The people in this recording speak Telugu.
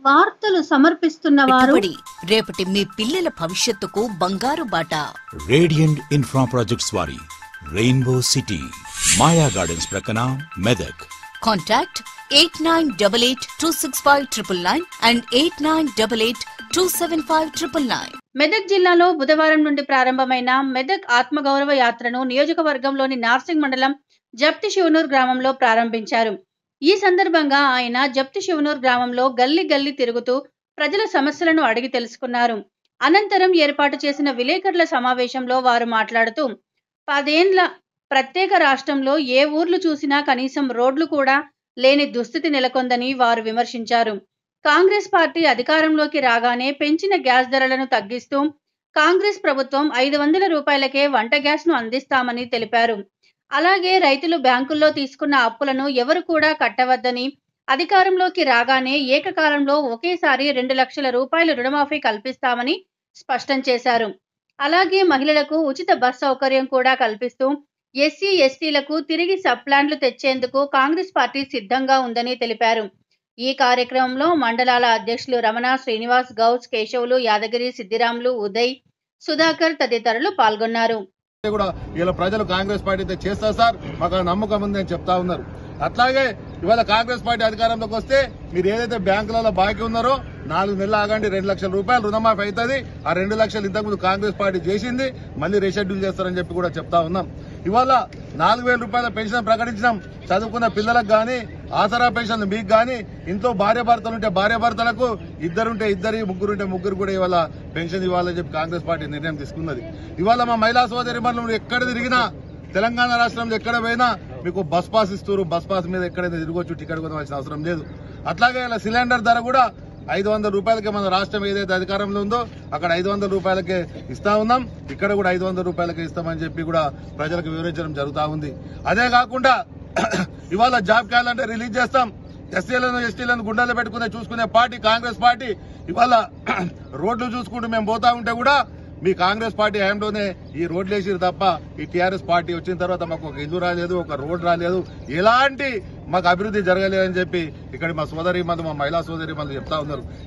వార్తలు సమర్పిస్తున్న వారు పెట్టుబడి రేపటి మీ పిల్లల భవిష్యత్తుకు బంగారు బాట రేడియంట్ ఇన్ఫ్రా ప్రాజెక్ట్స్ వారి రెయిన్బో సిటీ మాయా గార్డెన్స్ ప్రక్కన Medak contact eight nine double eight two six five triple nine and eight nine double eight two seven five triple nine Medak జిల్లాలో బుధవారం నుండి ప్రారంభమైన మెదక్ ఆత్మగౌరవ యాత్రను నియోజకవర్గంలోని నార్సింగ్ మండలం జప్తి శివనూర్ గ్రామంలో ప్రారంభించారు ఈ సందర్భంగా ఆయన జప్తి శివనూర్ గ్రామంలో గల్లీ గల్లీ తిరుగుతూ ప్రజల సమస్యలను అడిగి తెలుసుకున్నారు అనంతరం ఏర్పాటు చేసిన విలేకరుల సమావేశంలో వారు మాట్లాడుతూ పదేండ్ల ప్రత్యేక రాష్ట్రంలో ఏ ఊర్లు చూసినా కనీసం రోడ్లు కూడా లేని దుస్థితి నెలకొందని వారు విమర్శించారు కాంగ్రెస్ పార్టీ అధికారంలోకి రాగానే పెంచిన గ్యాస్ ధరలను తగ్గిస్తూ కాంగ్రెస్ ప్రభుత్వం ఐదు వందల రూపాయలకే వంట గ్యాస్ ను అందిస్తామని తెలిపారు అలాగే రైతులు బ్యాంకుల్లో తీసుకున్న అప్పులను ఎవరు కూడా కట్టవద్దని అధికారంలోకి రాగానే ఏకకాలంలో ఒకేసారి రెండు లక్షల రూపాయల రుణమాఫీ కల్పిస్తామని స్పష్టం చేశారు అలాగే మహిళలకు ఉచిత బస్ సౌకర్యం కూడా కల్పిస్తూ ఎస్సీ ఎస్టీలకు తిరిగి సబ్ప్లాన్లు తెచ్చేందుకు కాంగ్రెస్ పార్టీ సిద్ధంగా ఉందని తెలిపారు ఈ కార్యక్రమంలో మండలాల అధ్యక్షులు రమణ శ్రీనివాస్ గౌస్ కేశవులు యాదగిరి సిద్దిరాములు ఉదయ్ సుధాకర్ తదితరులు పాల్గొన్నారు కూడా ఇలా ప్రజలు కాంగ్రెస్ పార్టీ అయితే చేస్తారు సార్ మాకు ఆ నమ్మకం ఉంది అని చెప్తా ఉన్నారు అట్లాగే ఇవాళ కాంగ్రెస్ పార్టీ అధికారంలోకి వస్తే మీరు ఏదైతే బ్యాంకులలో బాకీ ఉన్నారో నాలుగు నెలలు ఆగండి రెండు లక్షల రూపాయలు రుణమాఫీ అవుతుంది ఆ రెండు లక్షలు ఇంతకుముందు కాంగ్రెస్ పార్టీ చేసింది మళ్ళీ రీషెడ్యూల్ చేస్తారని చెప్పి కూడా చెప్తా ఉన్నాం ఇవాళ నాలుగు వేల రూపాయల పెన్షన్ ప్రకటించినాం చదువుకున్న పిల్లలకు గాని ఆసరా పెన్షన్ మీకు గాని ఇంట్లో భార్య భర్తలు ఉంటే భార్య భర్తలకు ఇద్దరుంటే ఇద్దరి ముగ్గురుంటే ముగ్గురు కూడా ఇవాళ పెన్షన్ ఇవ్వాలని చెప్పి కాంగ్రెస్ పార్టీ నిర్ణయం తీసుకున్నది ఇవాళ మా మహిళా సోదరి మనం ఎక్కడ తిరిగినా తెలంగాణ రాష్ట్రంలో ఎక్కడ పోయినా మీకు బస్ పాస్ ఇస్తారు బస్ పాస్ మీద ఎక్కడైనా తిరగొచ్చు టికెట్ కొనవలసిన అవసరం లేదు అట్లాగే ఇలా సిలిండర్ ధర కూడా ఐదు వందల రూపాయలకే మన రాష్ట్రం ఏదైతే అధికారంలో ఉందో అక్కడ ఐదు వందల రూపాయలకే ఇస్తా ఉన్నాం ఇక్కడ కూడా ఐదు వందల రూపాయలకే ఇస్తామని చెప్పి కూడా ప్రజలకు వివరించడం జరుగుతా ఉంది అదే కాకుండా ఇవాళ జాబ్ క్యాలెండర్ రిలీజ్ చేస్తాం ఎస్సీలను ఎస్టీలను గుండెలు పెట్టుకునే చూసుకునే పార్టీ కాంగ్రెస్ పార్టీ ఇవాళ రోడ్లు చూసుకుంటూ మేము పోతా ఉంటే కూడా మీ కాంగ్రెస్ పార్టీ హయాంలోనే ఈ రోడ్లు వేసిరు తప్ప ఈ టీఆర్ఎస్ పార్టీ వచ్చిన తర్వాత మాకు ఒక ఇల్లు రాలేదు ఒక రోడ్ రాలేదు ఎలాంటి మాకు అభివృద్ధి జరగలేదని చెప్పి ఇక్కడ మా సోదరి మంది మా మహిళా సోదరి మంది చెప్తా ఉన్నారు